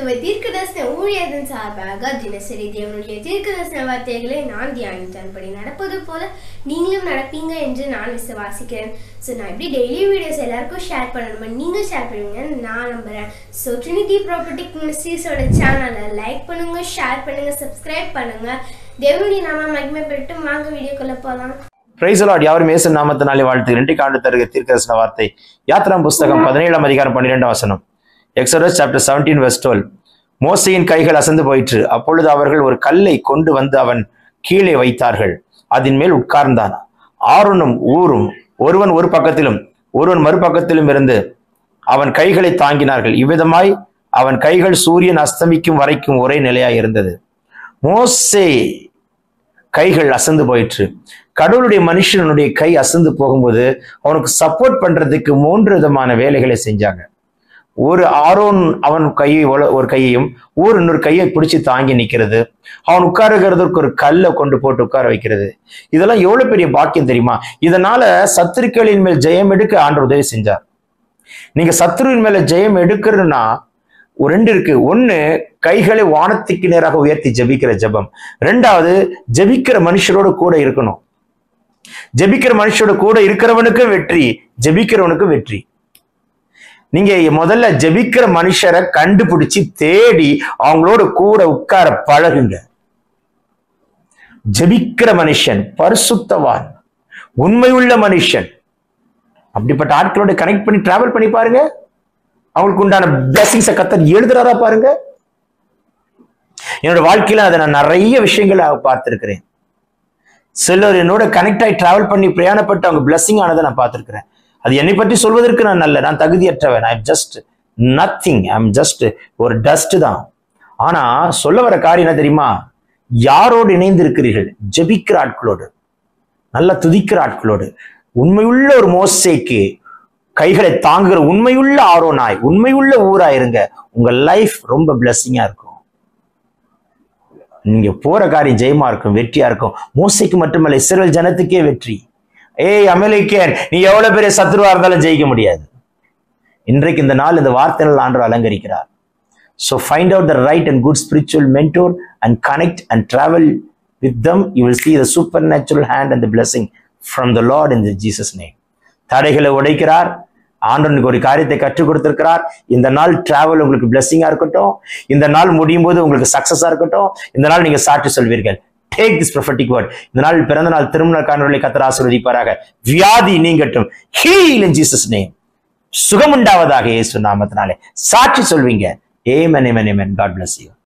கிறிஸ்துவ தீர்க்கதர்சன ஊழியத்தின் சார்பாக தினசரி தேவனுடைய தீர்க்கதர்சன வார்த்தைகளை நான் தியானித்தன்படி நடப்பது போல நீங்களும் நடப்பீங்க என்று நான் விசுவாசிக்கிறேன் ஸோ நான் எப்படி டெய்லி வீடியோஸ் எல்லாருக்கும் ஷேர் பண்ணணுமா நீங்கள் ஷேர் பண்ணுவீங்கன்னு நான் நம்புகிறேன் ஸோ ட்ரினிட்டி ப்ராப்பர்ட்டிக் மினிஸ்ட்ரீஸோட சேனலை லைக் பண்ணுங்க ஷேர் பண்ணுங்க சப்ஸ்கிரைப் பண்ணுங்க தேவனுடைய நாம மகிமைப்பட்டு வாங்க வீடியோக்குள்ள போகலாம் பிரைஸ் லார்ட் யாரும் இயேசு நாமத்தினாலே வாழ்த்து ரெண்டு காண்டு தருக தீர்க்கதரிசன வார்த்தை யாத்திராம் புஸ்தகம் பதினேழாம் அதிகாரம் பன்னிரெண்டாம் வசனம் Exodus chapter seventeen verse twelve மோசையின் கைகள் அசந்து போயிற்று அப்பொழுது அவர்கள் ஒரு கல்லை கொண்டு வந்து அவன் கீழே வைத்தார்கள் அதன் மேல் உட்கார்ந்தான் ஆறுனும் ஊரும் ஒருவன் ஒரு பக்கத்திலும் ஒருவன் மறுபக்கத்திலும் இருந்து அவன் கைகளை தாங்கினார்கள் இவ்விதமாய் அவன் கைகள் சூரியன் அஸ்தமிக்கும் வரைக்கும் ஒரே நிலையாய் இருந்தது மோசே கைகள் அசந்து போயிற்று கடவுளுடைய மனுஷனுடைய கை அசந்து போகும்போது அவனுக்கு சப்போர்ட் பண்றதுக்கு மூன்று விதமான வேலைகளை செஞ்சாங்க ஒரு ஆரோன் அவன் கையை ஒல- ஒரு கையையும் ஒரு இன்னொரு கையை பிடிச்சு தாங்கி நிக்கிறது அவன் உட்காருகிறதுக்கு ஒரு கல்லை கொண்டு போட்டு உட்கார வைக்கிறது இதெல்லாம் எவ்வளவு பெரிய பாக்கியம் தெரியுமா இதனால சத்துருக்களின் மேல் ஜெயம் எடுக்க ஆண்டு உதவி செஞ்சார் நீங்க சத்துருவின் மேல ஜெயம் எடுக்கிறதுனா ஒரு ரெண்டு இருக்கு ஒண்ணு கைகளை வானத்துக்கு நேராக உயர்த்தி ஜெபிக்கிற ஜெபம் ரெண்டாவது ஜெபிக்கிற மனுஷரோட கூட இருக்கணும் ஜெபிக்கிற மனுஷரோட கூட இருக்கிறவனுக்கு வெற்றி ஜெபிக்கிறவனுக்கு வெற்றி நீங்க முதல்ல ஜெபிக்கிற மனுஷரை கண்டுபிடிச்சு தேடி அவங்களோட கூட உட்கார பழகுங்க ஜெபிக்கிற மனுஷன் பரிசுத்தவான் உண்மையுள்ள மனுஷன் அப்படிப்பட்ட ஆட்களோட கனெக்ட் பண்ணி டிராவல் பண்ணி பாருங்க அவங்களுக்கு உண்டான பிளஸிங்ஸை கத்தர் எழுதுறாரா பாருங்க என்னோட வாழ்க்கையில அதை நான் நிறைய விஷயங்களை பார்த்திருக்கிறேன் சிலர் என்னோட கனெக்ட் ஆகி டிராவல் பண்ணி பிரயாணப்பட்டு அவங்க பிளஸிங் ஆனதை நான் பார்த்திருக்கிறேன் அது என்னை பற்றி சொல்வதற்கு நான் நல்ல நான் தகுதியற்றவன் I just nothing I just ஒரு டஸ்ட் தான் ஆனா சொல்ல வர காரியம் என்ன தெரியுமா யாரோடு இணைந்து இருக்கிறீர்கள் ஜெபிக்கிற ஆட்களோடு நல்லா துதிக்கிற ஆட்களோடு உண்மையுள்ள ஒரு மோசைக்கு கைகளை தாங்குகிற உண்மையுள்ள ஆரோனாய் உண்மையுள்ள ஊரா இருங்க உங்க லைஃப் ரொம்ப பிளஸ்ஸிங்கா இருக்கும் நீங்க போற காரியம் ஜெயமா இருக்கும் வெற்றியா இருக்கும் மோசைக்கு மட்டுமல்ல இஸ்ரேல் ஜனத்துக்கே வெற்றி ஏய் அமெரிக்கன் நீ எவ்வளவு பெரிய சத்ருவா இருந்தாலும் ஜெயிக்க முடியாது இன்றைக்கு இந்த நாள் இந்த வார்த்தைகள் ஆண்டு அலங்கரிக்கிறார் so find out the right and good spiritual mentor and connect and travel with them you will see the supernatural hand and the blessing from the Lord in the Jesus name தடைகளை உடைக்கிறார் ஆண்டவனுக்கு ஒரு காரியத்தை கற்றுக் கொடுத்திருக்கிறார் இந்த நாள் travel உங்களுக்கு பிளெஸிங்கா இருக்கட்டும் இந்த நாள் முடியும் போது உங்களுக்கு சக்சஸா இருக்கட்டும் இந்த நாள் நீங்க சாட்சி சொல்வீர்கள் டேக் திஸ் prophetic word இந்த நாள் பிறந்த நாள் திருமண காணொலி கத்தர் ஆசீர்வதிப்பாராக வியாதி நீங்கட்டும் ஹீல் in Jesus name சுகமுண்டாவதாக இயேசு நாமத்தினாலே சாட்சி சொல்வீங்க amen amen amen God bless you